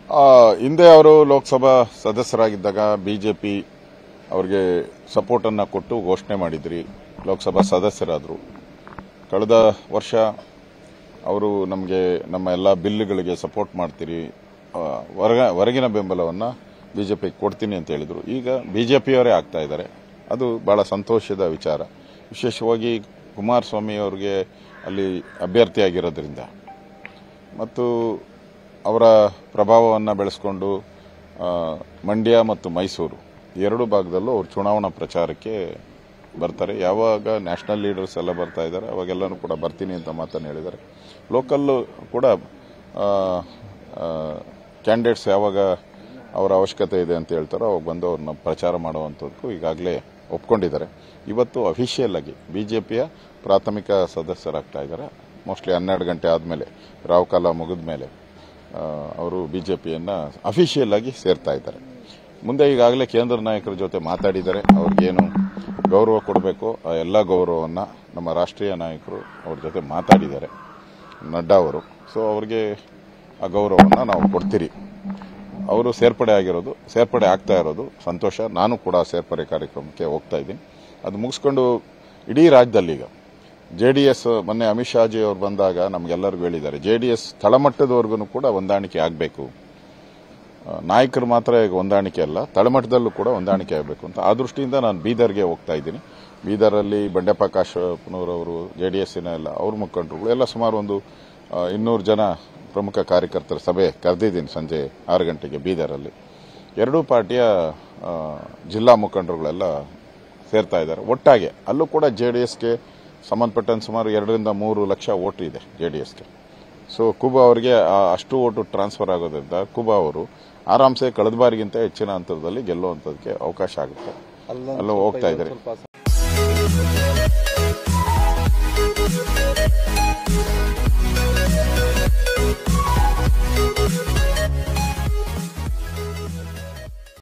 ಆ, ಹಿಂದೆ ಅವರು ಲೋಕಸಭಾ ಸದಸ್ಯರಾಗಿದ್ದಾಗ ಬಿಜೆಪಿ ಅವರಿಗೆ ಸಪೋರ್ಟ್ ಅನ್ನ ಕೊಟ್ಟು ಘೋಷಣೆ ಮಾಡಿದ್ರಿ ಲೋಕಸಭಾ ಸದಸ್ಯರಾದರು ಕಳೆದ ವರ್ಷ ಅವರು ನಮಗೆ ನಮ್ಮ ಎಲ್ಲ ಬಿಲ್ಗಳಿಗೆ ಸಪೋರ್ಟ್ ಮಾಡ್ತೀರಿ ಆ, ಹೊರಗ ಹೊರಗಿನ ಬೆಂಬಲವನ್ನು ಬಿಜೆಪಿಗೆ ಕೊಡ್ತೀನಿ ಅಂತ ಹೇಳಿದರು ಈಗ ಬಿಜೆಪಿಯವರೇ ಆಗ್ತಾ ಇದ್ದಾರೆ ಅದು ಬಹಳ ಸಂತೋಷದ ವಿಚಾರ ವಿಶೇಷವಾಗಿ ಕುಮಾರಸ್ವಾಮಿ ಅವರಿಗೆ ಅಲ್ಲಿ ಅಭ್ಯರ್ಥಿಯಾಗಿರೋದ್ರಿಂದ ಮತ್ತು ಅವರ ಪ್ರಭಾವವನ್ನು ಬೆಳೆಸ್ಕೊಂಡು ಆ, ಮಂಡ್ಯ ಮತ್ತು ಮೈಸೂರು ಎರಡು ಭಾಗದಲ್ಲೂ ಅವರು ಚುನಾವಣಾ ಪ್ರಚಾರಕ್ಕೆ ಬರ್ತಾರೆ ಯಾವಾಗ ನ್ಯಾಷನಲ್ ಲೀಡರ್ಸ್ ಎಲ್ಲ ಬರ್ತಾ ಇದ್ದಾರೆ ಅವಾಗೆಲ್ಲನೂ ಕೂಡ ಬರ್ತೀನಿ ಅಂತ ಮಾತನ್ನು ಹೇಳಿದ್ದಾರೆ ಲೋಕಲ್ಲು ಕೂಡ ಕ್ಯಾಂಡಿಡೇಟ್ಸ್ ಯಾವಾಗ ಅವರ ಅವಶ್ಯಕತೆ ಇದೆ ಅಂತ ಹೇಳ್ತಾರೋ ಅವಾಗ ಬಂದು ಅವ್ರನ್ನ ಪ್ರಚಾರ ಮಾಡುವಂಥದ್ದು ಈಗಾಗಲೇ ಒಪ್ಕೊಂಡಿದ್ದಾರೆ ಇವತ್ತು ಅಫಿಷಿಯಲ್ ಆಗಿ ಬಿಜೆಪಿಯ ಪ್ರಾಥಮಿಕ ಸದಸ್ಯರಾಗ್ತಾ ಇದ್ದಾರೆ ಮೋಸ್ಟ್ಲಿ ಹನ್ನೆರಡು ಗಂಟೆ ಆದಮೇಲೆ ರಾವ್ ಕಾಲ ಮುಗಿದ ಮೇಲೆ ಅವರು ಬಿಜೆಪಿಯನ್ನು ಅಫಿಷಿಯಲ್ ಆಗಿ ಸೇರ್ತಾ ಇದ್ದಾರೆ ಮುಂದೆ ಈಗಾಗಲೇ ಕೇಂದ್ರ ನಾಯಕರ ಜೊತೆ ಮಾತಾಡಿದ್ದಾರೆ ಅವ್ರಿಗೇನು ಗೌರವ ಕೊಡಬೇಕು ಆ ಎಲ್ಲ ಗೌರವವನ್ನು ನಮ್ಮ ರಾಷ್ಟ್ರೀಯ ನಾಯಕರು ಅವ್ರ ಜೊತೆ ಮಾತಾಡಿದ್ದಾರೆ ನಡ್ಡಾ ಅವರು ಸೊ ಅವ್ರಿಗೆ ಆ ಗೌರವವನ್ನು ನಾವು ಕೊಡ್ತೀರಿ ಅವರು ಸೇರ್ಪಡೆ ಆಗಿರೋದು ಸೇರ್ಪಡೆ ಆಗ್ತಾ ಇರೋದು ಸಂತೋಷ ನಾನು ಕೂಡ ಸೇರ್ಪಡೆ ಕಾರ್ಯಕ್ರಮಕ್ಕೆ ಹೋಗ್ತಾ ಇದ್ದೀನಿ ಅದು ಮುಗಿಸ್ಕೊಂಡು ಇಡೀ ರಾಜ್ಯದಲ್ಲಿ ಈಗ ಜೆ ಡಿ ಎಸ್ ಮೊನ್ನೆ ಅಮಿತ್ ಶಾಜಿ ಅವರು ಬಂದಾಗ ನಮಗೆಲ್ಲರಿಗೂ ಹೇಳಿದ್ದಾರೆ ಜೆ ಡಿ ಎಸ್ ತಳಮಟ್ಟದವರೆಗೂ ಕೂಡ ಹೊಂದಾಣಿಕೆ ಆಗಬೇಕು ನಾಯಕರು ಮಾತ್ರ ಈಗ ಹೊಂದಾಣಿಕೆ ಅಲ್ಲ ತಳಮಟ್ಟದಲ್ಲೂ ಕೂಡ ಹೊಂದಾಣಿಕೆ ಆಗಬೇಕು ಅಂತ ಆ ದೃಷ್ಟಿಯಿಂದ ನಾನು ಬೀದರ್ಗೆ ಹೋಗ್ತಾ ಇದ್ದೀನಿ ಬೀದರಲ್ಲಿ ಬಂಡೆಪ್ಪ ಕಾಶಪ್ಪನವರವರು ಜೆ ಡಿ ಎಸ್ಸಿನ ಎಲ್ಲ ಅವ್ರ ಮುಖಂಡರುಗಳು ಎಲ್ಲ ಸುಮಾರು ಒಂದು ಇನ್ನೂರು ಜನ ಪ್ರಮುಖ ಕಾರ್ಯಕರ್ತರ ಸಭೆ ಕರೆದಿದ್ದೀನಿ ಸಂಜೆ ಆರು ಗಂಟೆಗೆ ಬೀದರಲ್ಲಿ ಎರಡೂ ಪಾರ್ಟಿಯ ಆ, ಜಿಲ್ಲಾ ಮುಖಂಡರುಗಳೆಲ್ಲ ಸೇರ್ತಾ ಇದ್ದಾರೆ ಒಟ್ಟಾಗೆ ಅಲ್ಲೂ ಕೂಡ ಜೆ ಡಿ ಎಸ್ಗೆ ಸಂಬಂಧಪಟ್ಟಂತೆ ಸುಮಾರು ಎರಡರಿಂದ ಮೂರು ಲಕ್ಷ ಓಟ್ ಇದೆ ಜೆ ಡಿ ಎಸ್ಗೆ ಸೊ ಕುಬಾ ಅವರಿಗೆ ಆ ಅಷ್ಟು ಓಟು ಟ್ರಾನ್ಸ್ಫರ್ ಆಗೋದ್ರಿಂದ ಕುಬಾ ಅವರು ಆರಾಮ್ಸೆ ಕಳೆದ ಬಾರಿಗಿಂತ ಹೆಚ್ಚಿನ ಅಂತರದಲ್ಲಿ ಗೆಲ್ಲುವಂಥದ್ದಕ್ಕೆ ಅವಕಾಶ ಆಗುತ್ತೆ ಅಲ್ಲೂ ಹೋಗ್ತಾ ಇದ್ದಾರೆ